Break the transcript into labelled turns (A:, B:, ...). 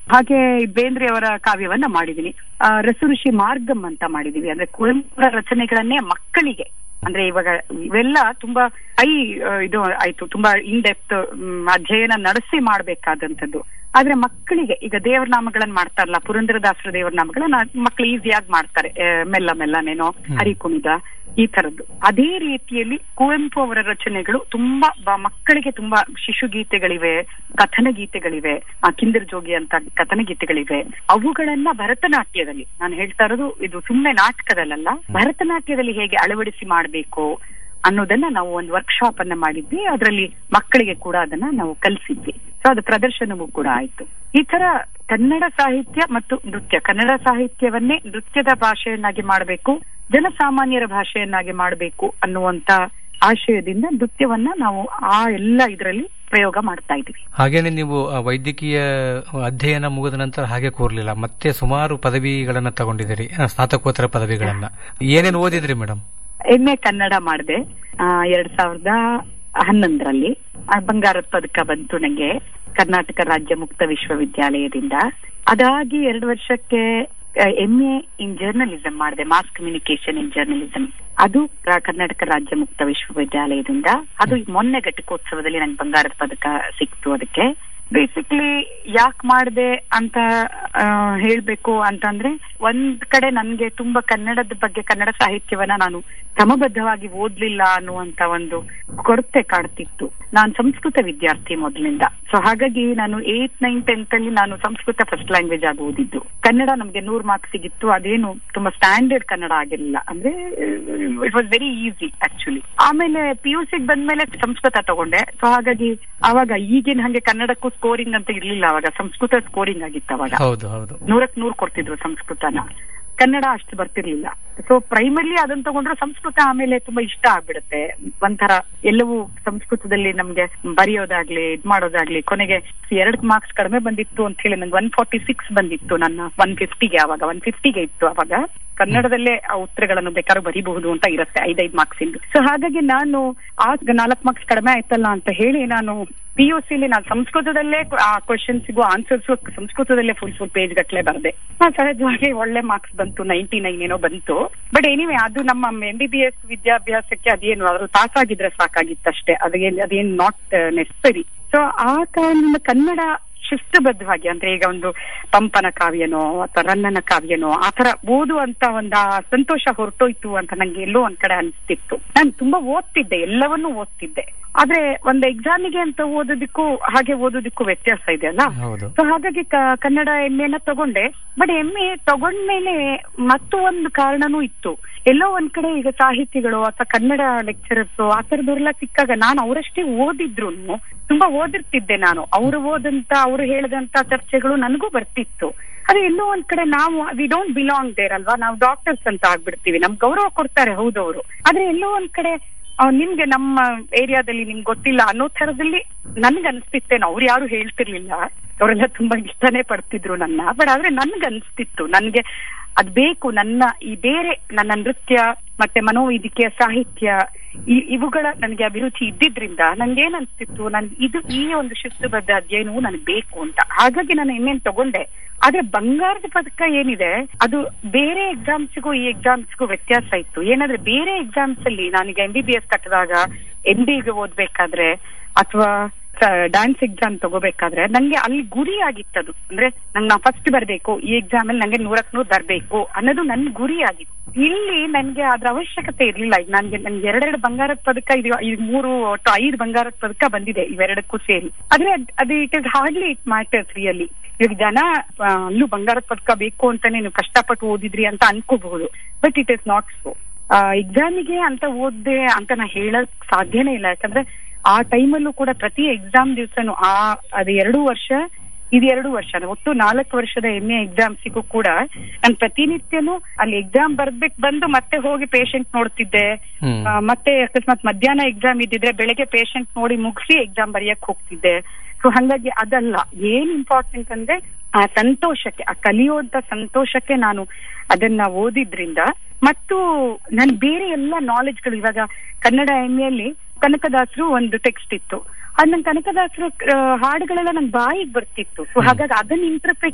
A: ಹಾಗೆ ಬೇಂದ್ರೆ ಅವರ ಕಾವ್ಯವನ್ನ ಮಾಡಿದೀನಿ ಆ, ರಸಋಷಿ ಮಾರ್ಗಂ ಅಂತ ಮಾಡಿದೀವಿ ಅಂದ್ರೆ ಕುವೆಂಪುರ ರಚನೆಗಳನ್ನೇ ಮಕ್ಕಳಿಗೆ ಅಂದ್ರೆ ಇವಾಗ ಇವೆಲ್ಲ ತುಂಬಾ ಹೈ ಇದು ಆಯ್ತು ತುಂಬಾ ಇನ್ ಡೆಪ್ತ್ ಅಧ್ಯಯನ ನಡೆಸಿ ಮಾಡ್ಬೇಕಾದಂತದ್ದು ಆದ್ರೆ ಮಕ್ಕಳಿಗೆ ಈಗ ದೇವರ ನಾಮಗಳನ್ನ ಮಾಡ್ತಾರಲ್ಲ ಪುರಂದರದಾಸರ ದೇವರ ನಾಮಗಳನ್ನ ಮಕ್ಕಳು ಈಸಿಯಾಗಿ ಮಾಡ್ತಾರೆ ಆ, ಮೆಲ್ಲ ಮೆಲ್ಲನೇನೋ ಹರಿಕುಣಿದ ಈ ತರದ್ದು ಅದೇ ರೀತಿಯಲ್ಲಿ ಕುವೆಂಪು ಅವರ ರಚನೆಗಳು ತುಂಬಾ ಬ- ಮಕ್ಕಳಿಗೆ ತುಂಬಾ ಶಿಶು ಗೀತೆಗಳಿವೆ ಕಥನ ಗೀತೆಗಳಿವೆ ಆ ಕಿಂದರ್ ಜೋಗಿ ಅಂತ ಕಥನ ಗೀತೆಗಳಿವೆ ಅವುಗಳನ್ನ ಭರತನಾಟ್ಯದಲ್ಲಿ ನಾನು ಹೇಳ್ತಾ ಇರೋದು ಇದು ಸುಮ್ಮನೆ ನಾಟಕದಲ್ಲ ಭರತನಾಟ್ಯದಲ್ಲಿ ಹೇಗೆ ಅಳವಡಿಸಿ ಮಾಡಬೇಕು ಅನ್ನೋದನ್ನ ನಾವು ಒಂದು ವರ್ಕ್ಶಾಪ್ ಅನ್ನ ಮಾಡಿದ್ವಿ ಅದರಲ್ಲಿ ಮಕ್ಕಳಿಗೆ ಕೂಡ ಅದನ್ನ ನಾವು ಕಲಿಸಿದ್ವಿ ಸೊ ಅದು ಪ್ರದರ್ಶನವೂ ಕೂಡ ಆಯ್ತು ಈ ತರ ಕನ್ನಡ ಸಾಹಿತ್ಯ ಮತ್ತು ನೃತ್ಯ ಕನ್ನಡ ಸಾಹಿತ್ಯವನ್ನೇ ನೃತ್ಯದ ಭಾಷೆಯನ್ನಾಗಿ ಮಾಡಬೇಕು ಜನಸಾಮಾನ್ಯರ ಭಾಷೆಯನ್ನಾಗಿ ಮಾಡಬೇಕು ಅನ್ನುವಂತ ಆಶಯದಿಂದ ನೃತ್ಯವನ್ನ ನಾವು ಆ ಎಲ್ಲ ಇದರಲ್ಲಿ ಪ್ರಯೋಗ ಮಾಡ್ತಾ ಇದ್ದೀವಿ
B: ಹಾಗೇನೆ ನೀವು ಆ, ವೈದ್ಯಕೀಯ ಅಧ್ಯಯನ ಮುಗಿದ ನಂತರ ಹಾಗೆ ಕೂರ್ಲಿಲ್ಲ ಮತ್ತೆ ಸುಮಾರು ಪದವಿಗಳನ್ನ ತಗೊಂಡಿದ್ದೀರಿ ಆ, ಸ್ನಾತಕೋತ್ತರ ಪದವಿಗಳನ್ನ ಏನೇನು ಓದಿದ್ರಿ ಮೇಡಮ್
A: ಎಂ ಎ ಕನ್ನಡ ಮಾಡಿದೆ ಎರಡ್ ಸಾವಿರದ ಹನ್ನೊಂದರಲ್ಲಿ ಆ, ಬಂಗಾರದ ಪದಕ ಬಂತು ನಂಗೆ ಕರ್ನಾಟಕ ರಾಜ್ಯ ಮುಕ್ತ ವಿಶ್ವವಿದ್ಯಾಲಯದಿಂದ ಅದಾಗಿ ಎರಡು ವರ್ಷಕ್ಕೆ ಎಂ ಎ ಇನ್ ಜರ್ನಲಿಸಂ ಮಾಡಿದೆ ಮಾಸ್ ಕಮ್ಯುನಿಕೇಶನ್ ಇನ್ ಜರ್ನಲಿಸಂ ಅದು ರ- ಕರ್ನಾಟಕ ರಾಜ್ಯ ಮುಕ್ತ ವಿಶ್ವವಿದ್ಯಾಲಯದಿಂದ ಅದು ಈಗ ಮೊನ್ನೆ ಘಟಿಕೋತ್ಸವದಲ್ಲಿ ನಂಗೆ ಬಂಗಾರದ ಪದಕ ಸಿಕ್ತು ಅದಕ್ಕೆ ಬೇಸಿಕ್ಲಿ ಯಾಕೆ ಮಾಡಿದೆ ಅಂತ ಆ, ಹೇಳ್ಬೇಕು ಅಂತಂದ್ರೆ ಒಂದ್ ಕಡೆ ನನ್ಗೆ ತುಂಬಾ ಕನ್ನಡದ ಬಗ್ಗೆ ಕನ್ನಡ ಸಾಹಿತ್ಯವನ್ನ ನಾನು ಕ್ರಮಬದ್ಧವಾಗಿ ಓದ್ಲಿಲ್ಲ ಅನ್ನುವಂತ ಒಂದು ಕೊರತೆ ಕಾಡ್ತಿತ್ತು ನಾನು ಸಂಸ್ಕೃತ ವಿದ್ಯಾರ್ಥಿ ಮೊದಲಿಂದ ಸೊ ಹಾಗಾಗಿ ನಾನು ಏತ್ ನೈನ್ ಟೆಂತ್ ಅಲ್ಲಿ ನಾನು ಸಂಸ್ಕೃತ ಫಸ್ಟ್ ಲ್ಯಾಂಗ್ವೇಜ್ ಆಗಿ ಓದಿದ್ದು ಕನ್ನಡ ನಮ್ಗೆ ನೂರ್ ಮಾರ್ಕ್ಸ್ ಸಿಗಿತ್ತು ಅದೇನು ತುಂಬಾ ಸ್ಟ್ಯಾಂಡರ್ಡ್ ಕನ್ನಡ ಆಗಿರಲಿಲ್ಲ ಅಂದ್ರೆ it was very easy actually ಆಮೇಲೆ ಪಿ ಯು ಸಿಗ್ ಬಂದ್ಮೇಲೆ ಸಂಸ್ಕೃತ ತಗೊಂಡೆ ಸೊ ಹಾಗಾಗಿ ಅವಾಗ ಈಗಿನ ಹಂಗೆ ಕನ್ನಡಕ್ಕೂ ಸ್ಕೋರಿಂಗ್ ಅಂತ ಇರ್ಲಿಲ್ಲ ಅವಾಗ ಸಂಸ್ಕೃತ ಸ್ಕೋರಿಂಗ್ ಆಗಿತ್ತು ಅವಾಗ
B: ಹೌದು ಹೌದು
A: ನೂರಕ್ ನೂರ್ ಕೊಡ್ತಿದ್ರು ಸಂಸ್ಕೃತನ ಕನ್ನಡ ಅಷ್ಟು ಬರ್ತಿರ್ಲಿಲ್ಲ ಸೊ ಪ್ರೈಮರ್ಲಿ ಅದನ್ನ ತಗೊಂಡ್ರೆ ಸಂಸ್ಕೃತ ಆಮೇಲೆ ತುಂಬಾ ಇಷ್ಟ ಆಗ್ಬಿಡುತ್ತೆ ಒಂಥರ ಎಲ್ಲವೂ ಸಂಸ್ಕೃತದಲ್ಲಿ ನಮ್ಗೆ ಬರೆಯೋದಾಗ್ಲಿ ಇದ್ ಮಾಡೋದಾಗ್ಲಿ ಕೊನೆಗೆ ಎರಡ್ ಮಾರ್ಕ್ಸ್ ಕಡಿಮೆ ಬಂದಿತ್ತು ಅಂತ ಹೇಳಿ ನಂಗೆ ಒನ್ ಫಾರ್ಟಿ ಸಿಕ್ಸ್ ಬಂದಿತ್ತು ನನ್ನ ಒನ್ ಫಿಫ್ಟಿಗೆ ಅವಾಗ ಒನ್ ಫಿಫ್ಟಿಗೆ ಇತ್ತು ಅವಾಗ ಕನ್ನಡದಲ್ಲೇ ಆ ಉತ್ತರಗಳನ್ನು ಬೇಕಾದ್ರೂ ಬರಿಬಹುದು ಅಂತ ಇರುತ್ತೆ ಐದೈದು ಮಾರ್ಕ್ಸ್ ಇಂದು ಸೊ ಹಾಗಾಗಿ ನಾನು ಆ ನಾಲ್ಕು ಮಾರ್ಕ್ಸ್ ಕಡಿಮೆ ಆಯ್ತಲ್ಲ ಅಂತ ಹೇಳಿ ನಾನು ಪಿ ಯು ಸಿಲಿ ನಾನು ಸಂಸ್ಕೃತದಲ್ಲೇ ಆ ಕ್ವಶನ್ಸ್ಗೂ ಆನ್ಸರ್ಸ್ ಸಂಸ್ಕೃತದಲ್ಲೇ ಫುಲ್ ಫುಲ್ ಪೇಜ್ ಗಟ್ಲೆ ಬರ್ದೆ ಹಾ, ಸಹಜವಾಗಿ ಒಳ್ಳೆ ಮಾರ್ಕ್ಸ್ ಬಂತು ನೈಂಟಿ ನೈನ್ ಏನೋ ಬಂತು ಬಟ್ ಎನಿವೆ ಅದು ನಮ್ಮ ಎಂ ಬಿ ಬಿ ಎಸ್ ವಿದ್ಯಾಭ್ಯಾಸಕ್ಕೆ ಅದೇನು ಅದ್ರ ಪಾಸ್ ಆಗಿದ್ರೆ ಸಾಕಾಗಿತ್ತಷ್ಟೇ ಅದೇನ್ ಅದೇನ್ ನಾಟ್ ನೆಸರಿ ಸೊ ಆ ಕಾರಣದಿಂದ ಕನ್ನಡ ಶಿಸ್ತುಬದ್ಧವಾಗಿ ಅಂದ್ರೆ ಈಗ ಒಂದು ಪಂಪನ ಕಾವ್ಯನೋ ಅಥವಾ ರನ್ನನ ಕಾವ್ಯನೋ ಆ ತರ ಓದುವಂತ ಒಂದು ಆ ಸಂತೋಷ ಹೊರಟೋಯ್ತು ಅಂತ ನಂಗೆ ಎಲ್ಲೋ ಒಂದ್ ಕಡೆ ಅನಿಸ್ತಿತ್ತು ನಾನು ತುಂಬಾ ಓದ್ತಿದ್ದೆ ಎಲ್ಲವನ್ನೂ ಓದ್ತಿದ್ದೆ ಆದ್ರೆ ಒಂದು ಎಕ್ಸಾಮಿಗೆ ಅಂತ ಓದೋದಕ್ಕೂ ಹಾಗೆ ಓದೋದಕ್ಕೂ ವ್ಯತ್ಯಾಸ ಇದೆ ಅಲ್ಲ
B: ಹೌದು
A: ಸೊ ಹಾಗಾಗಿ ಕ- ಕನ್ನಡ ಎಂ ಎನ ತಗೊಂಡೆ ಬಟ್ ಎಂ ಎ ತಗೊಂಡ್ಮೇಲೆ ಮತ್ತು ಒಂದು ಕಾರಣನೂ ಇತ್ತು ಎಲ್ಲೋ ಒಂದ್ ಕಡೆ ಈಗ ಸಾಹಿತಿಗಳು ಅಥವಾ ಕನ್ನಡ ಲೆಕ್ಚರರ್ಸ್ ಆ ತರದವ್ರೆಲ್ಲ ಸಿಕ್ಕಾಗ ನಾನು ಅವರಷ್ಟೇ ಓದಿದ್ರು ತುಂಬಾ ಓದಿರ್ತಿದ್ದೆ ನಾನು ಅವರು ಓದಂತ ಅವರು ಹೇಳದಂತ ಚರ್ಚೆಗಳು ನನಗೂ ಬರ್ತಿತ್ತು ಅದೇ ಎಲ್ಲೋ ಒಂದ್ ಕಡೆ ನಾವು ವಿ ಡೋಂಟ್ ಬಿಲಾಂಗ್ ದೇರ್ ಅಲ್ವಾ ನಾವು ಡಾಕ್ಟರ್ಸ್ ಅಂತ ಆಗ್ಬಿಡ್ತೀವಿ ನಮ್ ಗೌರವ ಕೊಡ್ತಾರೆ ಹೌದು ಅವರು ಆದ್ರೆ ಎಲ್ಲೋ ಒಂದ್ ಕಡೆ ಆ, ನಿಮ್ಗೆ ನಮ್ಮ ಏರಿಯಾದಲ್ಲಿ ನಿಮ್ಗೆ ಗೊತ್ತಿಲ್ಲ ಅನ್ನೋ ತರದಲ್ಲಿ ನನ್ಗೆ ಅನ್ಸ್ತಿತ್ತೇನೋ ಅವ್ರು ಯಾರು ಹೇಳ್ತಿರ್ಲಿಲ್ಲ ಅವರೆಲ್ಲ ತುಂಬಾ ಇಷ್ಟನೇ ಪಡ್ತಿದ್ರು ನನ್ನ ಬಟ್ ಆದ್ರೆ ನನ್ಗೆ ಅನ್ಸ್ತಿತ್ತು ನನ್ಗೆ ಅದ್ ಬೇಕು ನನ್ನ ಈ ಬೇರೆ ನನ್ನ ನೃತ್ಯ ಮತ್ತೆ ಮನೋವೈದ್ಯಕೀಯ ಸಾಹಿತ್ಯ ಈ ಇವುಗಳ ನನಗೆ ಅಭಿರುಚಿ ಇದ್ದಿದ್ರಿಂದ ನನ್ಗೆ ಏನ್ ಅನ್ಸ್ತಿತ್ತು ನನ್ ಇದು ಈ ಒಂದು ಶಿಸ್ತುಬದ್ಧ ಅಧ್ಯಯನವು ನನಗೆ ಬೇಕು ಅಂತ ಹಾಗಾಗಿ ನಾನು ಇನ್ನೇನ್ ತಗೊಂಡೆ ಆದ್ರೆ ಬಂಗಾರದ ಪದಕ ಏನಿದೆ ಅದು ಬೇರೆ ಎಕ್ಸಾಮ್ಸ್ಗೂ ಈ ಎಕ್ಸಾಮ್ಸ್ಗೂ ವ್ಯತ್ಯಾಸ ಇತ್ತು ಏನಂದ್ರೆ ಬೇರೆ ಎಕ್ಸಾಮ್ಸ್ ಅಲ್ಲಿ ನಾನೀಗ ಎಂ ಬಿ ಬಿ ಎಸ್ ಕಟ್ಟಿದಾಗ ಎಂ ಡಿ ಗೆ ಓದ್ಬೇಕಾದ್ರೆ ಅಥವಾ ಡ್ಯಾನ್ಸ್ ಎಕ್ಸಾಮ್ ತಗೋಬೇಕಾದ್ರೆ ನಂಗೆ ಅಲ್ಲಿ ಗುರಿ ಆಗಿತ್ತದು ಅಂದ್ರೆ ನಂಗೆ ನಾ ಫಸ್ಟ್ ಬರ್ಬೇಕು ಈ ಎಕ್ಸಾಮ್ ಅಲ್ಲಿ ನಂಗೆ ನೂರಕ್ ನೂರ್ ಬರ್ಬೇಕು ಅನ್ನೋದು ನನ್ ಗುರಿ ಆಗಿತ್ತು ಇಲ್ಲಿ ನನ್ಗೆ ಅದ್ರ ಅವಶ್ಯಕತೆ ಇರ್ಲಿಲ್ಲ ಈಗ ನನ್ಗೆ ನನ್ಗೆ ಎರಡೆರಡು ಬಂಗಾರದ ಪದಕ ಇದು ಈಗ ಮೂರು ಒಟ್ಟು ಐದು ಬಂಗಾರದ ಪದಕ ಬಂದಿದೆ ಇವೆರಡಕ್ಕೂ ಸೇರಿ ಆದ್ರೆ ಅದ್- ಅದು it is hardly it matters really ಈಗ ಜನ ಆ, ಅಲ್ಲೂ ಬಂಗಾರದ ಪದಕ ಬೇಕು ಅಂತಾನೆ ನೀವು ಕಷ್ಟಪಟ್ಟು ಓದಿದ್ರಿ ಅಂತ ಅನ್ಕೋಬಹುದು but it is not so ಎಕ್ಸಾಮಿಗೆ ಅಂತ ಓದ್ದೆ ಅಂತ ನಾ ಹೇಳಕ್ ಸಾಧ್ಯನೇ ಇಲ್ಲ ಯಾಕಂದ್ರೆ ಆ ಟೈಮಲ್ಲೂ ಕೂಡ ಪ್ರತಿ ಎಕ್ಸಾಮ್ ದಿವಸನು ಆ ಅದು ಎರಡು ವರ್ಷ ಇದು ಎರಡು ವರ್ಷ ಒಟ್ಟು ನಾಲ್ಕು ವರ್ಷದ ಎಂ ಎ ಎಕ್ಸಾಮ್ಸಿಗೂ ಕೂಡ ನಾನು ಪ್ರತಿನಿತ್ಯನೂ ಅಲ್ಲಿ ಎಕ್ಸಾಮ್ ಬರ್ಬೇಕು ಬಂದು ಮತ್ತೆ ಹೋಗಿ ಪೇಷಂಟ್ ನೋಡ್ತಿದ್ದೆ
B: ಹ್ಮ್
A: ಆ, ಮತ್ತೆ ಅಕಸ್ಮಾತ್ ಮಧ್ಯಾಹ್ನ ಎಕ್ಸಾಮ್ ಇದ್ದಿದ್ರೆ ಬೆಳಗ್ಗೆ ಪೇಷಂಟ್ ನೋಡಿ ಮುಗಿಸಿ ಎಕ್ಸಾಮ್ ಬರೆಯಕ್ ಹೋಗ್ತಿದ್ದೆ ಸೊ ಹಂಗಾಗಿ ಅದಲ್ಲ ಏನ್ ಇಂಪಾರ್ಟೆಂಟ್ ಅಂದ್ರೆ ಆ ಸಂತೋಷಕ್ಕೆ ಆ ಕಲಿಯೋದ ಸಂತೋಷಕ್ಕೆ ನಾನು ಅದನ್ನ ಓದಿದ್ರಿಂದ ಮತ್ತು ನನ್ ಬೇರೆ ಎಲ್ಲ ನಾಲೆಜ್ಗಳು ಇವಾಗ ಕನ್ನಡ ಎಂ ಅಲ್ಲಿ ಕನಕದಾಸರು ಒಂದು ಟೆಕ್ಸ್ಟ್ ಇತ್ತು ಅದ್ ನನ್ ಕನಕದಾಸರು ಆ, ಹಾಡುಗಳೆಲ್ಲ ನನ್ ಬಾಯಿಗೆ ಬರ್ತಿತ್ತು ಸೊ ಹಾಗಾಗಿ ಅದನ್ನ ಇಂಟರ್ಪ್ರಿಟ್